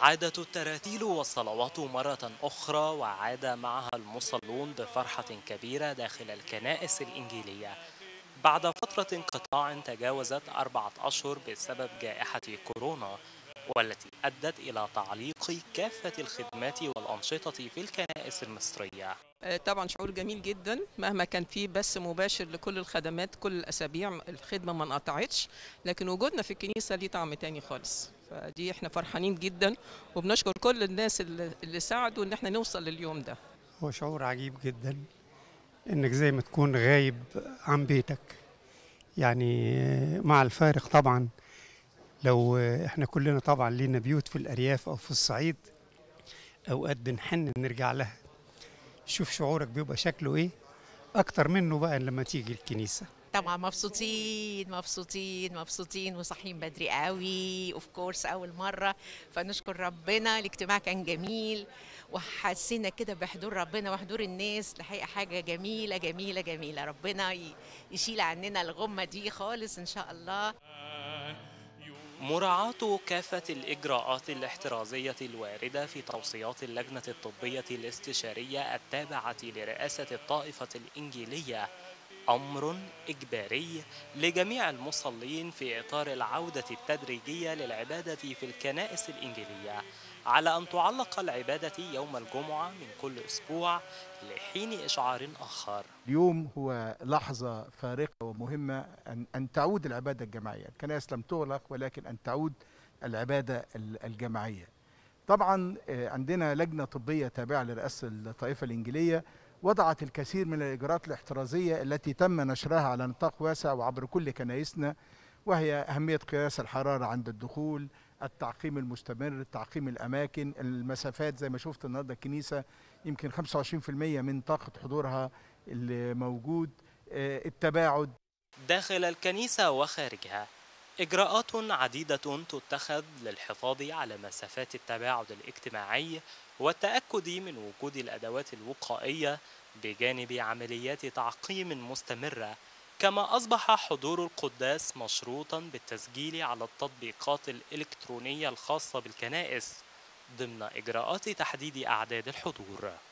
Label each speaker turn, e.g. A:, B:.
A: عادت التراتيل والصلوات مرة أخرى وعاد معها المصلون بفرحة كبيرة داخل الكنائس الإنجيلية بعد فترة انقطاع تجاوزت أربعة أشهر بسبب جائحة كورونا والتي أدت إلى تعليق كافة الخدمات والأنشطة في الكنائس المصرية
B: آه، طبعا شعور جميل جدا مهما كان في بث مباشر لكل الخدمات كل الاسابيع الخدمه ما انقطعتش لكن وجودنا في الكنيسه ليه طعم تاني خالص فدي احنا فرحانين جدا وبنشكر كل الناس اللي اللي ساعدوا ان احنا نوصل لليوم ده
C: هو شعور عجيب جدا انك زي ما تكون غايب عن بيتك يعني مع الفارق طبعا لو احنا كلنا طبعا لينا بيوت في الارياف او في الصعيد اوقات بنحن نرجع لها شوف شعورك بيبقى شكله ايه اكتر منه بقى لما تيجي الكنيسه
D: طبعا مبسوطين مبسوطين مبسوطين وصاحيين بدري قوي اوف كورس اول مره فنشكر ربنا الاجتماع كان جميل وحسينا كده بحضور ربنا وحضور الناس الحقيقه حاجه جميله جميله جميله ربنا ي- يشيل عننا الغمه دي خالص ان شاء الله
A: مراعاة كافة الإجراءات الاحترازية الواردة في توصيات اللجنة الطبية الاستشارية التابعة لرئاسة الطائفة الإنجيلية أمر إجباري لجميع المصلين في إطار العودة التدريجية للعبادة في الكنائس الإنجيلية على أن تعلق العبادة يوم الجمعة من كل أسبوع لحين إشعار آخر
E: اليوم هو لحظة فارقة ومهمة أن, أن تعود العبادة الجماعية الكنائس لم تغلق ولكن أن تعود العبادة ال- الجماعية طبعا آه، عندنا لجنة طبية تابعة لرئاسة الطائفة الإنجيلية وضعت الكثير من الإجراءات الاحترازية التي تم نشرها على نطاق واسع وعبر كل كنائسنا وهي أهمية قياس الحرارة عند الدخول التعقيم المستمر تعقيم الأماكن المسافات زي ما شفت النهاردة الكنيسة يمكن 25% من طاقة حضورها اللي موجود آه، التباعد
A: داخل الكنيسة وخارجها إجراءات عديدة تتخذ للحفاظ على مسافات التباعد الاجتماعي والتأكد من وجود الأدوات الوقائية بجانب عمليات تعقيم مستمرة كما أصبح حضور القداس مشروطا بالتسجيل على التطبيقات الإلكترونية الخاصة بالكنائس ضمن إجراءات تحديد أعداد الحضور